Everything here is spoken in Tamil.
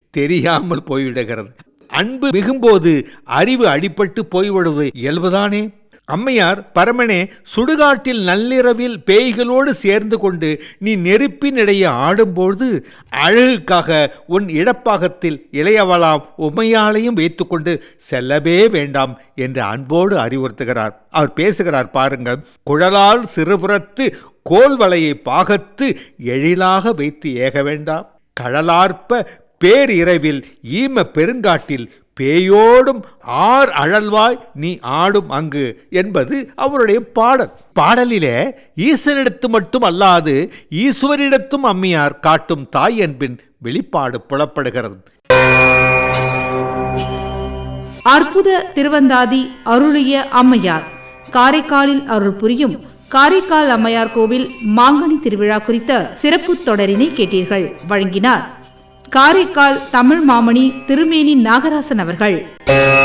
தெரியாமல் போய்விடுகிறது அன்பு மிகும்போது அறிவு அடிபட்டு போய்விடுவது இயல்புதானே அம்மையார் பரமனே சுடுகாட்டில் நள்ளிரவில் பேய்களோடு சேர்ந்து கொண்டு நீ நெருப்பினிடையே ஆடும்போது அழகுக்காக உன் இடப்பாகத்தில் இளையவளாம் உமையாலையும் வைத்துக்கொண்டு செல்லவே வேண்டாம் என்று அன்போடு அறிவுறுத்துகிறார் அவர் பேசுகிறார் பாருங்கள் குழலால் சிறுபுறத்து கோல்வலையை பாகத்து எழிலாக வைத்து ஏக வேண்டாம் கடலார்ப்ப பேரிரவில் ஈம பெருங்காட்டில் பேயோடும் ஆர் அழல்வாய் நீ ஆடும் அங்கு என்பது அவருடைய பாடல் பாடலிலே ஈசனிடத்து மட்டும் அல்லாது ஈஸ்வரிடத்தும் அம்மையார் காட்டும் தாய் அன்பின் வெளிப்பாடு புலப்படுகிறது அற்புத திருவந்தாதி அருளிய அம்மையார் காரைக்காலில் அருள் புரியும் காரைக்கால் அம்மையார் கோவில் மாங்கனி திருவிழா குறித்த சிறப்பு தொடரினை கேட்டீர்கள் வழங்கினார் காரைக்கால் தமிழ் மாமணி திருமேனி நாகராசன் அவர்கள்